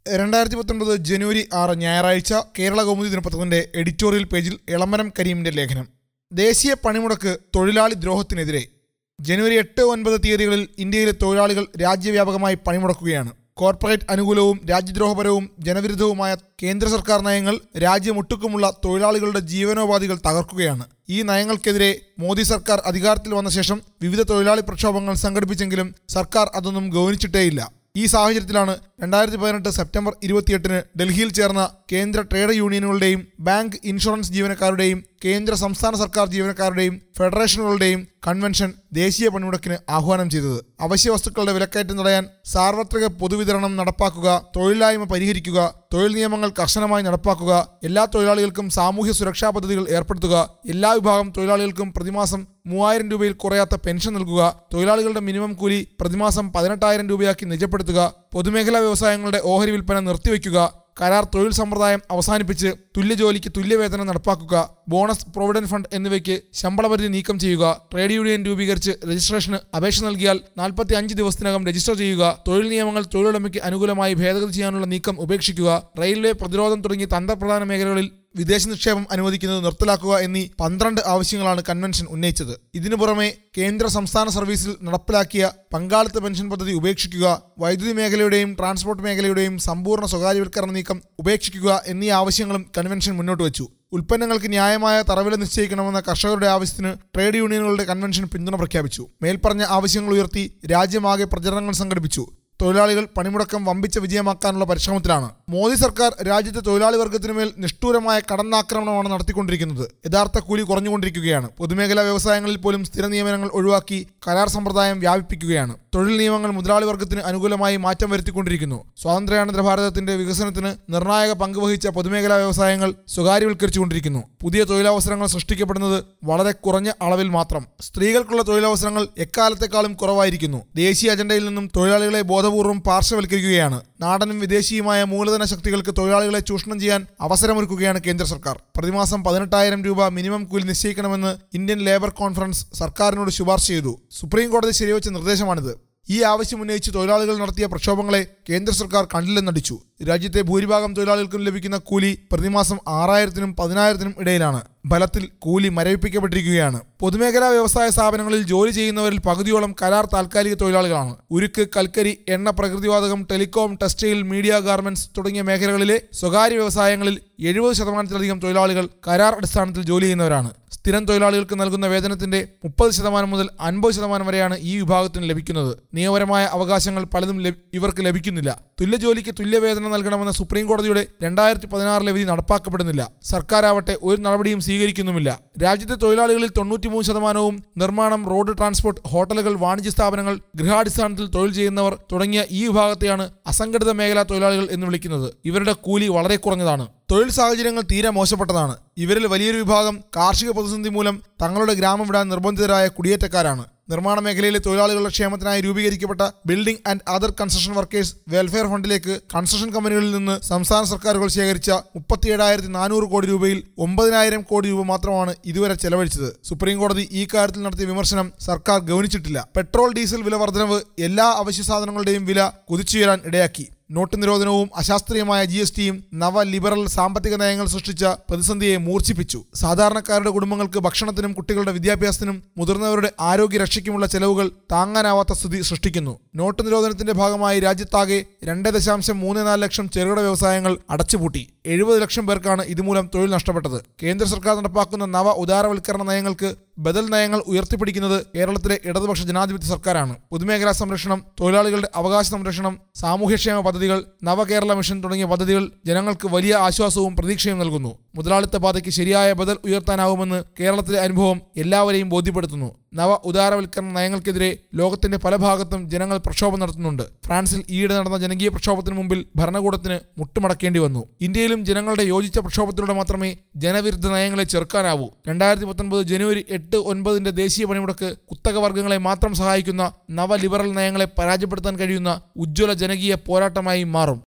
രണ്ടായിരത്തി പത്തൊൻപത് ജനുവരി ആറ് ഞായറാഴ്ച കേരള കൗമുദി ദിനപത്രത്തിന്റെ എഡിറ്റോറിയൽ പേജിൽ ഇളമരം കരീമിന്റെ ലേഖനം ദേശീയ പണിമുടക്ക് തൊഴിലാളി ദ്രോഹത്തിനെതിരെ ജനുവരി എട്ട് ഒൻപത് തീയതികളിൽ ഇന്ത്യയിലെ തൊഴിലാളികൾ രാജ്യവ്യാപകമായി പണിമുടക്കുകയാണ് കോർപ്പറേറ്റ് അനുകൂലവും രാജ്യദ്രോഹപരവും ജനവിരുദ്ധവുമായ കേന്ദ്ര സർക്കാർ നയങ്ങൾ രാജ്യമൊട്ടുക്കുമുള്ള തൊഴിലാളികളുടെ ജീവനോപാധികൾ തകർക്കുകയാണ് ഈ നയങ്ങൾക്കെതിരെ മോദി സർക്കാർ അധികാരത്തിൽ വന്ന ശേഷം വിവിധ തൊഴിലാളി പ്രക്ഷോഭങ്ങൾ സംഘടിപ്പിച്ചെങ്കിലും സർക്കാർ അതൊന്നും ഗൗനിച്ചിട്ടേയില്ല ഈ സാഹചര്യത്തിലാണ് രണ്ടായിരത്തി പതിനെട്ട് സെപ്റ്റംബർ ഇരുപത്തിയെട്ടിന് ഡൽഹിയിൽ ചേർന്ന കേന്ദ്ര ട്രേഡ് യൂണിയനുകളുടെയും ബാങ്ക് ഇൻഷുറൻസ് ജീവനക്കാരുടെയും കേന്ദ്ര സംസ്ഥാന സർക്കാർ ജീവനക്കാരുടെയും ഫെഡറേഷനുകളുടെയും കൺവെൻഷൻ ദേശീയ പണിമുടക്കിന് ആഹ്വാനം ചെയ്തത് അവശ്യ വസ്തുക്കളുടെ വിലക്കയറ്റം തടയാൻ സാർവത്രിക പൊതുവിതരണം നടപ്പാക്കുക തൊഴിലില്ലായ്മ പരിഹരിക്കുക തൊഴിൽ നിയമങ്ങൾ കർശനമായി നടപ്പാക്കുക എല്ലാ തൊഴിലാളികൾക്കും സാമൂഹ്യ സുരക്ഷാ പദ്ധതികൾ ഏർപ്പെടുത്തുക എല്ലാ വിഭാഗം തൊഴിലാളികൾക്കും പ്രതിമാസം മൂവായിരം രൂപയിൽ കുറയാത്ത പെൻഷൻ നൽകുക തൊഴിലാളികളുടെ മിനിമം കൂലി പ്രതിമാസം പതിനെട്ടായിരം രൂപയാക്കി നിജപ്പെടുത്തുക പൊതുമേഖലാ വ്യവസായങ്ങളുടെ ഓഹരി വിൽപ്പന നിർത്തിവെക്കുക കരാർ തൊഴിൽ സമ്പ്രദായം അവസാനിപ്പിച്ച് തുല്യ ജോലിക്ക് തുല്യവേതനം നടപ്പാക്കുക ബോണസ് പ്രൊവിഡന്റ് ഫണ്ട് എന്നിവയ്ക്ക് ശമ്പളപരിധി നീക്കം ചെയ്യുക ട്രേഡ് യൂണിയൻ രൂപീകരിച്ച് രജിസ്ട്രേഷന് അപേക്ഷ നൽകിയാൽ നാൽപ്പത്തി അഞ്ച് ദിവസത്തിനകം രജിസ്റ്റർ ചെയ്യുക തൊഴിൽ നിയമങ്ങൾ തൊഴിലുടമയ്ക്ക് അനുകൂലമായി ഭേദഗതി ചെയ്യാനുള്ള നീക്കം ഉപേക്ഷിക്കുക റെയിൽവേ പ്രതിരോധം തുടങ്ങി തന്ത്രപ്രധാന മേഖലകളിൽ വിദേശ നിക്ഷേപം അനുവദിക്കുന്നത് നിർത്തലാക്കുക എന്നീ പന്ത്രണ്ട് ആവശ്യങ്ങളാണ് കൺവെൻഷൻ ഉന്നയിച്ചത് ഇതിനു പുറമെ കേന്ദ്ര സംസ്ഥാന സർവീസിൽ നടപ്പിലാക്കിയ പങ്കാളിത്ത പെൻഷൻ പദ്ധതി ഉപേക്ഷിക്കുക വൈദ്യുതി മേഖലയുടെയും ട്രാൻസ്പോർട്ട് മേഖലയുടെയും സമ്പൂർണ്ണ സ്വകാര്യവൽക്കരണ നീക്കം ഉപേക്ഷിക്കുക എന്നീ ആവശ്യങ്ങളും കൺവെൻഷൻ മുന്നോട്ട് വച്ചു ഉൽപ്പന്നങ്ങൾക്ക് ന്യായമായ തറവില നിശ്ചയിക്കണമെന്ന കർഷകരുടെ ആവശ്യത്തിന് ട്രേഡ് യൂണിയനുകളുടെ കൺവെൻഷൻ പിന്തുണ പ്രഖ്യാപിച്ചു മേൽപ്പറഞ്ഞ ആവശ്യങ്ങൾ ഉയർത്തി രാജ്യമാകെ പ്രചരണങ്ങൾ സംഘടിപ്പിച്ചു തൊഴിലാളികൾ പണിമുടക്കം വമ്പിച്ച വിജയമാക്കാനുള്ള പരിശ്രമത്തിലാണ് മോദി സർക്കാർ രാജ്യത്തെ തൊഴിലാളി വർഗത്തിനുമേൽ നിഷ്ഠൂരമായ കടന്നാക്രമണമാണ് നടത്തിക്കൊണ്ടിരിക്കുന്നത് യഥാർത്ഥ കൂലി കുറഞ്ഞുകൊണ്ടിരിക്കുകയാണ് പൊതുമേഖലാ വ്യവസായങ്ങളിൽ പോലും സ്ഥിര നിയമനങ്ങൾ ഒഴിവാക്കി കരാർ സമ്പ്രദായം വ്യാപിപ്പിക്കുകയാണ് തൊഴിൽ നിയമങ്ങൾ മുതലാളി വർഗത്തിന് അനുകൂലമായി മാറ്റം വരുത്തിക്കൊണ്ടിരിക്കുന്നു സ്വാതന്ത്ര്യാനന്തര ഭാരതത്തിന്റെ വികസനത്തിന് നിർണായക പങ്കുവഹിച്ച പൊതുമേഖലാ വ്യവസായങ്ങൾ സ്വകാര്യവൽക്കരിച്ചുകൊണ്ടിരിക്കുന്നു പുതിയ തൊഴിലവസരങ്ങൾ സൃഷ്ടിക്കപ്പെടുന്നത് വളരെ കുറഞ്ഞ അളവിൽ മാത്രം സ്ത്രീകൾക്കുള്ള തൊഴിലവസരങ്ങൾ എക്കാലത്തെക്കാളും കുറവായിരിക്കുന്നു ദേശീയ അജണ്ടയിൽ നിന്നും തൊഴിലാളികളെ ബോധപൂർവം പാർശ്വവൽക്കരിക്കുകയാണ് നാടനും വിദേശിയുമായ മൂലധന ശക്തികൾക്ക് തൊഴിലാളികളെ ചൂഷണം ചെയ്യാൻ അവസരമൊരുക്കുകയാണ് കേന്ദ്ര സർക്കാർ പ്രതിമാസം പതിനെട്ടായിരം രൂപ മിനിമം കൂലി നിശ്ചയിക്കണമെന്ന് ഇന്ത്യൻ ലേബർ കോൺഫറൻസ് സർക്കാരിനോട് ശുപാർശ ചെയ്തു സുപ്രീം കോടതി ശരിവച്ച നിർദ്ദേശമാണിത് ഈ ആവശ്യം ഉന്നയിച്ച് തൊഴിലാളികൾ നടത്തിയ പ്രക്ഷോഭങ്ങളെ കേന്ദ്ര സർക്കാർ കണ്ടില്ലെന്നടിച്ചു രാജ്യത്തെ ഭൂരിഭാഗം തൊഴിലാളികൾക്കും ലഭിക്കുന്ന കൂലി പ്രതിമാസം ആറായിരത്തിനും പതിനായിരത്തിനും ഇടയിലാണ് ഫലത്തിൽ കൂലി മരവിപ്പിക്കപ്പെട്ടിരിക്കുകയാണ് പൊതുമേഖലാ വ്യവസായ സ്ഥാപനങ്ങളിൽ ജോലി ചെയ്യുന്നവരിൽ പകുതിയോളം കരാർ താൽക്കാലിക തൊഴിലാളികളാണ് ഉരുക്ക് കൽക്കരി എണ്ണ പ്രകൃതിവാതകം ടെലികോം ടെക്സ്റ്റൈൽ മീഡിയ ഗാർമെന്റ്സ് തുടങ്ങിയ മേഖലകളിലെ സ്വകാര്യ വ്യവസായങ്ങളിൽ എഴുപത് ശതമാനത്തിലധികം തൊഴിലാളികൾ കരാർ അടിസ്ഥാനത്തിൽ ജോലി ചെയ്യുന്നവരാണ് സ്ഥിരം തൊഴിലാളികൾക്ക് നൽകുന്ന വേതനത്തിന്റെ മുപ്പത് ശതമാനം മുതൽ അൻപത് ശതമാനം വരെയാണ് ഈ വിഭാഗത്തിന് ലഭിക്കുന്നത് നിയമപരമായ അവകാശങ്ങൾ പലതും ലഭി- ഇവർക്ക് ലഭിക്കുന്നില്ല തുല്യ ജോലിക്ക് തുല്യ വേതനം നൽകണമെന്ന സുപ്രീം കോടതിയുടെ രണ്ടായിരത്തി പതിനാറിലെ വിധി നടപ്പാക്കപ്പെടുന്നില്ല സർക്കാരാവട്ടെ ഒരു നടപടിയും സ്വീകരിക്കുന്നുമില്ല രാജ്യത്തെ തൊഴിലാളികളിൽ തൊണ്ണൂറ്റിമൂന്ന് ശതമാനവും നിർമ്മാണം റോഡ് ട്രാൻസ്പോർട്ട് ഹോട്ടലുകൾ വാണിജ്യ സ്ഥാപനങ്ങൾ ഗൃഹാടിസ്ഥാനത്തിൽ തൊഴിൽ ചെയ്യുന്നവർ തുടങ്ങിയ ഈ വിഭാഗത്തെയാണ് അസംഘടിത മേഖലാ തൊഴിലാളികൾ എന്ന് വിളിക്കുന്നത് ഇവരുടെ കൂലി വളരെ കുറഞ്ഞതാണ് തൊഴിൽ സാഹചര്യങ്ങൾ തീരെ മോശപ്പെട്ടതാണ് ഇവരിൽ വലിയൊരു വിഭാഗം കാർഷിക പ്രതിസന്ധി മൂലം തങ്ങളുടെ ഗ്രാമം വിടാൻ നിർബന്ധിതരായ കുടിയേറ്റക്കാരാണ് നിർമ്മാണ മേഖലയിലെ തൊഴിലാളികളുടെ ക്ഷേമത്തിനായി രൂപീകരിക്കപ്പെട്ട building and other construction workers welfare ഫണ്ടിലേക്ക് കൺസ്ട്രക്ഷൻ കമ്പനികളിൽ നിന്ന് സംസ്ഥാന സർക്കാരുകൾ ശേഖരിച്ച മുപ്പത്തിയേഴായിരത്തി നാനൂറ് കോടി രൂപയിൽ ഒമ്പതിനായിരം കോടി രൂപ മാത്രമാണ് ഇതുവരെ ചെലവഴിച്ചത് സുപ്രീം കോടതി ഈ കാര്യത്തിൽ നടത്തിയ വിമർശനം സർക്കാർ ഗൗനിച്ചിട്ടില്ല പെട്രോൾ ഡീസൽ വില വർധനവ് എല്ലാ അവശ്യ സാധനങ്ങളുടെയും വില കുതിച്ചുയരാൻ ഇടയാക്കി നോട്ട് നിരോധനവും അശാസ്ത്രീയമായ ജി എസ് ടിയും നവ ലിബറൽ സാമ്പത്തിക നയങ്ങൾ സൃഷ്ടിച്ച പ്രതിസന്ധിയെ മൂർച്ഛിപ്പിച്ചു സാധാരണക്കാരുടെ കുടുംബങ്ങൾക്ക് ഭക്ഷണത്തിനും കുട്ടികളുടെ വിദ്യാഭ്യാസത്തിനും മുതിർന്നവരുടെ ആരോഗ്യ രക്ഷയ്ക്കുമുള്ള ചെലവുകൾ താങ്ങാനാവാത്ത സ്ഥിതി സൃഷ്ടിക്കുന്നു നോട്ട് നിരോധനത്തിന്റെ ഭാഗമായി രാജ്യത്താകെ രണ്ട് ദശാംശം മൂന്ന് നാല് ലക്ഷം ചെറുകിട വ്യവസായങ്ങൾ അടച്ചുപൂട്ടി എഴുപത് ലക്ഷം പേർക്കാണ് ഇതുമൂലം തൊഴിൽ നഷ്ടപ്പെട്ടത് കേന്ദ്ര സർക്കാർ നടപ്പാക്കുന്ന നവ ഉദാരവൽക്കരണ നയങ്ങൾക്ക് ബദൽ നയങ്ങൾ ഉയർത്തിപ്പിടിക്കുന്നത് കേരളത്തിലെ ഇടതുപക്ഷ ജനാധിപത്യ സർക്കാരാണ് പൊതുമേഖലാ സംരക്ഷണം തൊഴിലാളികളുടെ അവകാശ സംരക്ഷണം സാമൂഹ്യക്ഷേമ പദ്ധതികൾ നവകേരള മിഷൻ തുടങ്ങിയ പദ്ധതികൾ ജനങ്ങൾക്ക് വലിയ ആശ്വാസവും പ്രതീക്ഷയും നൽകുന്നു മുതലാളിത്ത പാതയ്ക്ക് ശരിയായ ബദൽ ഉയർത്താനാവുമെന്ന് കേരളത്തിലെ അനുഭവം എല്ലാവരെയും ബോധ്യപ്പെടുത്തുന്നു നവ ഉദാരവൽക്കരണ നയങ്ങൾക്കെതിരെ ലോകത്തിന്റെ പല ഭാഗത്തും ജനങ്ങൾ പ്രക്ഷോഭം നടത്തുന്നുണ്ട് ഫ്രാൻസിൽ ഈയിടെ നടന്ന ജനകീയ പ്രക്ഷോഭത്തിന് മുമ്പിൽ ഭരണകൂടത്തിന് മുട്ടുമടക്കേണ്ടി വന്നു ഇന്ത്യയിലും ജനങ്ങളുടെ യോജിച്ച പ്രക്ഷോഭത്തിലൂടെ മാത്രമേ ജനവിരുദ്ധ നയങ്ങളെ ചെറുക്കാനാവൂ രണ്ടായിരത്തി പത്തൊൻപത് ജനുവരി എട്ട് ഒൻപതിന്റെ ദേശീയ പണിമുടക്ക് കുത്തക വർഗ്ഗങ്ങളെ മാത്രം സഹായിക്കുന്ന നവ ലിബറൽ നയങ്ങളെ പരാജയപ്പെടുത്താൻ കഴിയുന്ന ഉജ്ജ്വല ജനകീയ പോരാട്ടമായി മാറും